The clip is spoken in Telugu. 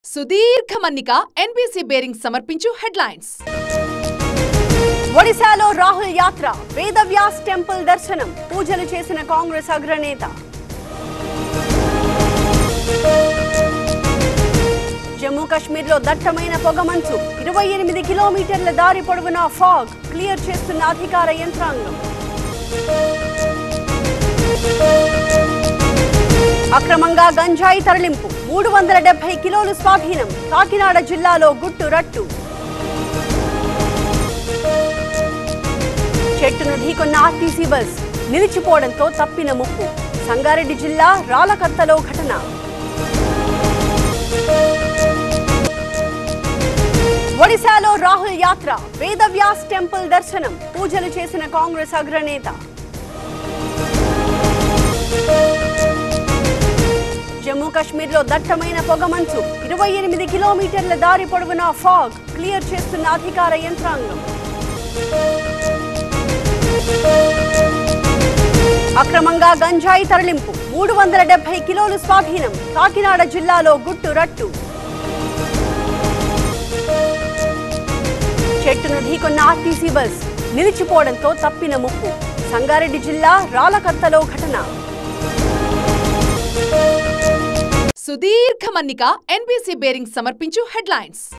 సుదీర్ఘ మన్నిక ఎన్బీసీ బేరింగ్ సమర్పించు హెడ్లైన్స్ ఒడిశాలో రాహుల్ యాత్ర వేదవ్యాస్ టెంపుల్ దర్శనం పూజలు చేసిన కాంగ్రెస్ అగ్రనేత జమ్మూ కాశ్మీర్లో దట్టమైన పొగమంచు ఇరవై ఎనిమిది కిలోమీటర్ల దారి పొడవునా ఫాగ్ క్లియర్ చేస్తున్న అధికార యంత్రాంగం అక్రమంగా గంజాయి తరలింపు మూడు వందల డెబ్బై కిలోలు స్వాధీనం కాకినాడ జిల్లాలో గుట్టు రట్టు చెట్టును ఢీకొన్న ఆర్టీసీ బస్ నిలిచిపోవడంతో తప్పిన ముప్పు సంగారెడ్డి జిల్లా రాలకత్తలో ఘటన ఒడిశాలో రాహుల్ యాత్ర వేదవ్యాస్ టెంపుల్ దర్శనం పూజలు చేసిన కాంగ్రెస్ అగ్రనేత జమ్మూ కాశ్మీర్లో దట్టమైన పొగమంచు ఇరవై ఎనిమిది కిలోమీటర్ల దారి పొడవునా ఫాగ్ క్లియర్ చేస్తున్న అధికార యంత్రాంగం అక్రమంగా గంజాయి తరలింపు మూడు వందల డెబ్బై కిలోలు స్వాధీనం కాకినాడ జిల్లాలో గుట్టు రట్టు చెట్టును ఢీకొన్న ఆర్టీసీ బస్ నిలిచిపోవడంతో తప్పిన ముప్పు సంగారెడ్డి జిల్లా రాలకత్తలో ఘటన సుదీర్ఘ మన్నిక ఎన్బీసీ బేరింగ్ సమర్పించు హెడ్లైన్స్